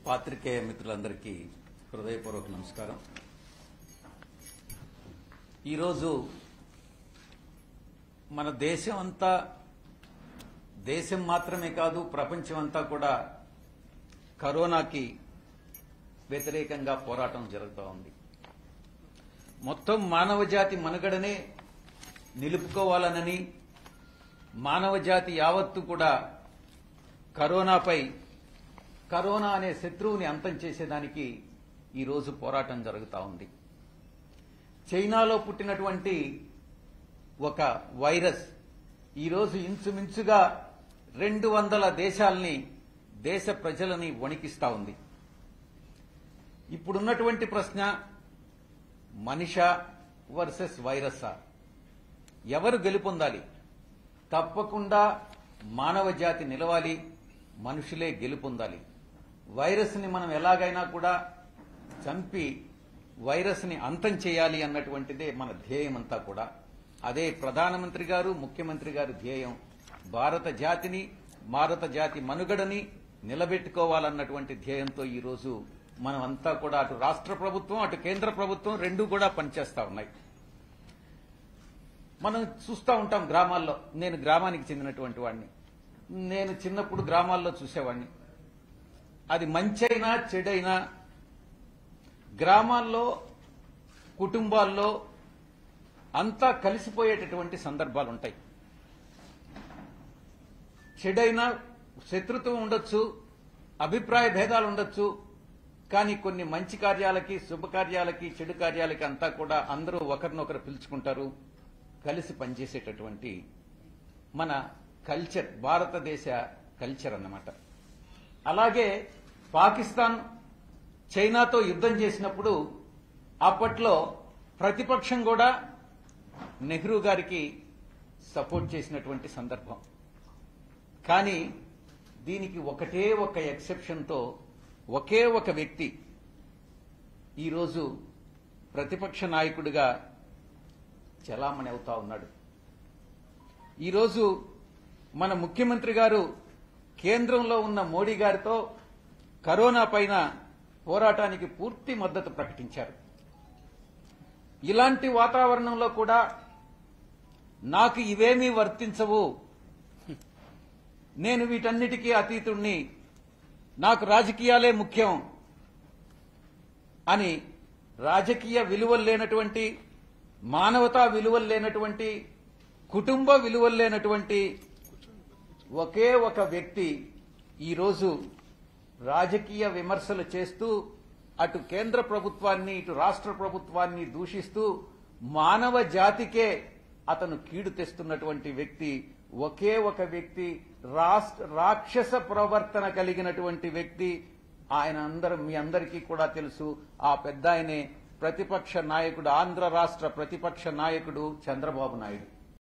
పాత్రికేయ మిత్రులందరికీ హృదయపూర్వక నమస్కారం ఈరోజు మన దేశం అంతా దేశం మాత్రమే కాదు ప్రపంచం అంతా కూడా కరోనాకి వ్యతిరేకంగా పోరాటం జరుగుతూ ఉంది మొత్తం మానవ జాతి మనుగడనే నిలుపుకోవాలనని మానవ జాతి యావత్తు కూడా కరోనాపై కరోనా అనే శత్రువుని అంతం చేసేదానికి ఈరోజు పోరాటం జరుగుతూ ఉంది చైనాలో పుట్టినటువంటి ఒక వైరస్ ఈరోజు ఇంచుమించుగా రెండు వందల దేశాల్ని దేశ ప్రజలని వణికిస్తా ఉంది ఇప్పుడున్నటువంటి ప్రశ్న మనిషా వర్సెస్ వైరస్సా ఎవరు గెలుపొందాలి తప్పకుండా మానవ జాతి నిలవాలి మనుషులే గెలుపొందాలి వైరస్ని మనం ఎలాగైనా కూడా చంపి వైరస్ని అంతం చేయాలి అన్నటువంటిదే మన ధ్యేయం అంతా కూడా అదే ప్రధానమంత్రి గారు ముఖ్యమంత్రి గారి ధ్యేయం భారత జాతిని భారత జాతి మనుగడని నిలబెట్టుకోవాలన్నటువంటి ధ్యేయంతో ఈ రోజు మనం అంతా కూడా అటు రాష్ట్ర ప్రభుత్వం అటు కేంద్ర ప్రభుత్వం రెండూ కూడా పనిచేస్తా ఉన్నాయి మనం చూస్తూ ఉంటాం గ్రామాల్లో నేను గ్రామానికి చెందినటువంటి వాడిని నేను చిన్నప్పుడు గ్రామాల్లో చూసేవాడిని అది మంచైనా చెడైనా గ్రామాల్లో కుటుంబాల్లో అంతా కలిసిపోయేటటువంటి సందర్భాలు ఉంటాయి చెడైనా శత్రుత్వం ఉండొచ్చు అభిప్రాయ భేదాలు ఉండొచ్చు కానీ కొన్ని మంచి కార్యాలకి శుభకార్యాలకి చెడు కార్యాలకి అంతా కూడా అందరూ ఒకరినొకరు పిలుచుకుంటారు కలిసి పనిచేసేటటువంటి మన కల్చర్ భారతదేశ కల్చర్ అన్నమాట అలాగే పాకిస్తాన్ చైనాతో యుద్ధం చేసినప్పుడు అప్పట్లో ప్రతిపక్షం కూడా నెహ్రూ గారికి సపోర్ట్ చేసినటువంటి సందర్భం కానీ దీనికి ఒకటే ఒక ఎక్సెప్షన్తో ఒకే ఒక వ్యక్తి ఈరోజు ప్రతిపక్ష నాయకుడిగా చలామణి అవుతా ఉన్నాడు ఈరోజు మన ముఖ్యమంత్రి గారు కేంద్రంలో ఉన్న మోడీ గారితో కరోనా పైన పోరాటానికి పూర్తి మద్దతు ప్రకటించారు ఇలాంటి వాతావరణంలో కూడా నాకు ఇవేమీ వర్తించవు నేను వీటన్నిటికీ అతీతుణ్ణి నాకు రాజకీయాలే ముఖ్యం అని రాజకీయ విలువలు లేనటువంటి మానవతా విలువలు లేనటువంటి కుటుంబ విలువలు లేనటువంటి ఒకే ఒక వ్యక్తి ఈరోజు రాజకీయ విమర్శలు చేస్తూ అటు కేంద్ర ప్రభుత్వాన్ని ఇటు రాష్ట్ర ప్రభుత్వాన్ని దూషిస్తూ మానవ జాతికే అతను కీడు తెస్తున్నటువంటి వ్యక్తి ఒకే ఒక వ్యక్తి రాష్ట్ర రాక్షస ప్రవర్తన కలిగినటువంటి వ్యక్తి ఆయన అందరూ మీ అందరికీ కూడా తెలుసు ఆ పెద్ద ఆయనే ప్రతిపక్ష నాయకుడు ఆంధ్ర రాష్ట్ర ప్రతిపక్ష నాయకుడు చంద్రబాబు నాయుడు